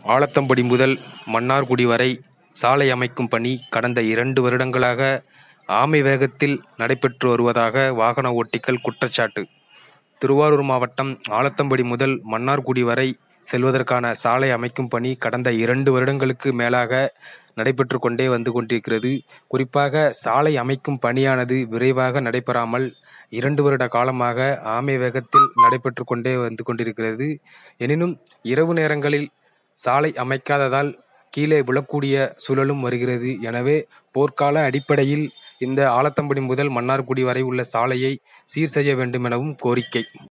ஆலத்தம்படி முதல் மன்னார்குடி வரை சாலை அமைக்கும் பணி கடந்த இரண்டு வருடங்களாக ஆமை வேகத்தில் நடைபெற்று வருவதாக வாகன ஓட்டிகள் குற்றச்சாட்டு திருவாரூர் மாவட்டம் ஆலத்தம்படி முதல் மன்னார்குடி வரை செல்வதற்கான சாலை அமைக்கும் பணி கடந்த இரண்டு வருடங்களுக்கு மேலாக நடைபெற்று கொண்டே வந்து கொண்டிருக்கிறது குறிப்பாக சாலை அமைக்கும் பணியானது விரைவாக நடைபெறாமல் இரண்டு வருட காலமாக ஆமை வேகத்தில் நடைபெற்று கொண்டே வந்து கொண்டிருக்கிறது எனினும் இரவு நேரங்களில் சாலை அமைக்காததால் கீழே விழக்கூடிய சூழலும் வருகிறது எனவே போர்க்கால அடிப்படையில் இந்த ஆலத்தம்படி முதல் மன்னார்குடி வரை உள்ள சாலையை சீர் செய்ய வேண்டும் எனவும் கோரிக்கை